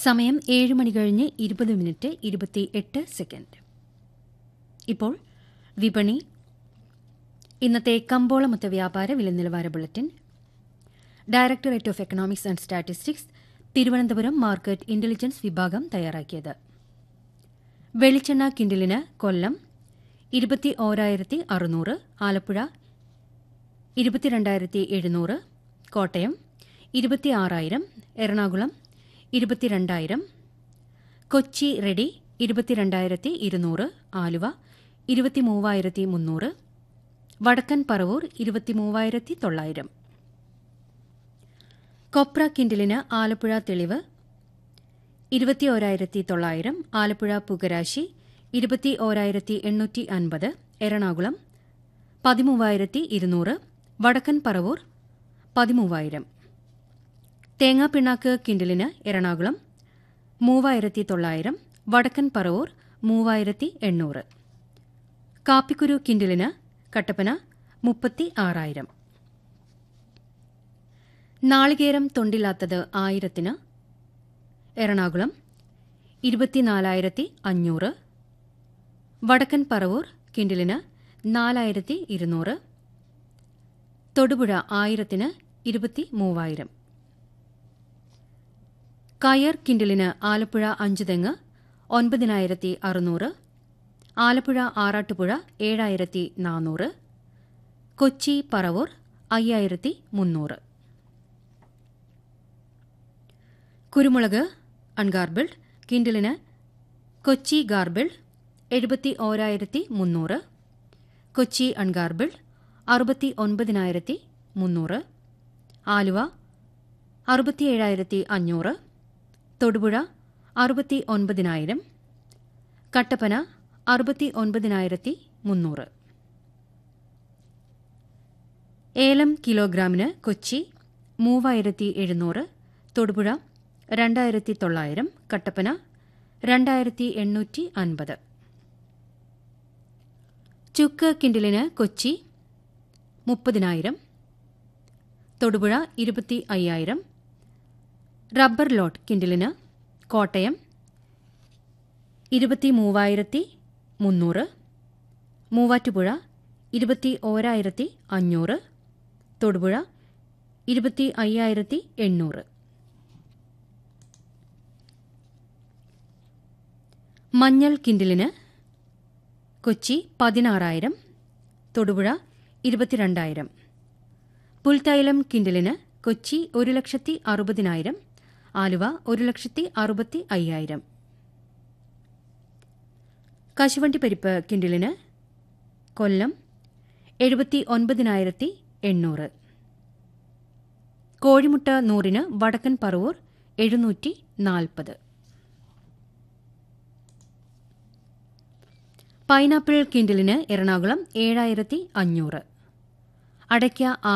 സമയം ഏഴ് മണി കഴിഞ്ഞ് ഇരുപത് മിനിറ്റ് ഇരുപത്തി എട്ട് സെക്കൻഡ് ഇപ്പോൾ വിപണി ഇന്നത്തെ കമ്പോളമൊത്ത വ്യാപാര വില നിലവാര bulletin directorate of economics and statistics Thiruvananthapuram market intelligence വിഭാഗം തയ്യാറാക്കിയത് വെളിച്ചെണ്ണ കിൻഡിലിന് കൊല്ലം ഇരുപത്തി ഓരായിരത്തി അറുന്നൂറ് ആലപ്പുഴ ഇരുപത്തിരണ്ടായിരത്തി എഴുന്നൂറ് കോട്ടയം ഇരുപത്തി ആറായിരം എറണാകുളം ഇരുപത്തിരണ്ടായിരം കൊച്ചി റെഡി ഇരുപത്തിരണ്ടായിരത്തി ഇരുന്നൂറ് ആലുവ ഇരുപത്തിമൂവായിരത്തി മുന്നൂറ് വടക്കൻ പറവൂർ ഇരുപത്തിമൂവായിരത്തി തൊള്ളായിരം കൊപ്ര കിൻഡിലിന് ആലപ്പുഴ തെളിവ് ഇരുപത്തി ഓരായിരത്തി തൊള്ളായിരം ആലപ്പുഴ പുകരാശി ഇരുപത്തി ഓരായിരത്തി എണ്ണൂറ്റി അൻപത് എറണാകുളം പതിമൂവായിരത്തി ഇരുന്നൂറ് വടക്കൻ പറവൂർ പതിമൂവായിരം തേങ്ങാപ്പിണ്ണാക്ക് കിൻഡിലിന് എറണാകുളം മൂവായിരത്തി തൊള്ളായിരം വടക്കൻ പറവൂർ മൂവായിരത്തി എണ്ണൂറ് കാപ്പിക്കുരു കിൻഡിലിന് കട്ടപ്പന മുപ്പത്തി ആറായിരം നാളികേരം തൊണ്ടില്ലാത്തത് ആയിരത്തിന് എറണാകുളം ഇരുപത്തിനാലായിരത്തി അഞ്ഞൂറ് വടക്കൻ പറവൂർ കിൻഡിലിന് നാലായിരത്തി ഇരുന്നൂറ് തൊടുപുഴ ആയിരത്തിന് ഇരുപത്തി മൂവായിരം കയർ കിൻഡിലിന് ആലപ്പുഴ അഞ്ചുതെങ്ങ് ഒൻപതിനായിരത്തി അറുന്നൂറ് ആലപ്പുഴ ആറാട്ടുപുഴ ഏഴായിരത്തി നാനൂറ് കൊച്ചി പറവൂർ അയ്യായിരത്തി മുന്നൂറ് കുരുമുളക് അൺഗാർബിൾഡ് കിൻഡിലിന് കൊച്ചി ഗാർബിൾഡ് എഴുപത്തി ഓരായിരത്തി മുന്നൂറ് കൊച്ചി അൺഗാർബിൾഡ് അറുപത്തി ഒൻപതിനായിരത്തി മുന്നൂറ് ആലുവ അറുപത്തിയേഴായിരത്തി അഞ്ഞൂറ് തൊടുപുഴ അറുപത്തി ഒൻപതിനായിരം കട്ടപ്പന അറുപത്തി ഒൻപതിനായിരത്തി മുന്നൂറ് ഏലം കിലോഗ്രാമിന് കൊച്ചി മൂവായിരത്തി എഴുന്നൂറ് തൊടുപുഴ രണ്ടായിരത്തി തൊള്ളായിരം കട്ടപ്പന രണ്ടായിരത്തി എണ്ണൂറ്റി അൻപത് ചുക്ക് കിൻഡിലിന് കൊച്ചി മുപ്പതിനായിരം തൊടുപുഴ ഇരുപത്തി അയ്യായിരം റബ്ബർ ലോട്ട് കിൻഡിലിന് കോട്ടയം ഇരുപത്തി മൂവായിരത്തി മുന്നൂറ് മൂവാറ്റുപുഴ ഇരുപത്തി ഓരായിരത്തി അഞ്ഞൂറ് തൊടുപുഴ ഇരുപത്തി അയ്യായിരത്തി എണ്ണൂറ് മഞ്ഞൾ കിൻഡിലിന് കൊച്ചി പതിനാറായിരം തൊടുപുഴ ഇരുപത്തിരണ്ടായിരം പുൽത്തൈലം കിൻഡിലിന് കൊച്ചി ഒരു ലക്ഷത്തി അറുപതിനായിരം ആലുവ ഒരു ലക്ഷത്തി അറുപത്തി അയ്യായിരം കശുവണ്ടി പരിപ്പ് കിൻഡിലിന് കൊല്ലം എഴുപത്തി ഒൻപതിനായിരത്തി എണ്ണൂറ് കോഴിമുട്ട നൂറിന് വടക്കൻ പറവൂർ എഴുന്നൂറ്റി നാൽപ്പത് പൈനാപ്പിൾ കിൻഡിലിന് എറണാകുളം ഏഴായിരത്തി അഞ്ഞൂറ് അടയ്ക്ക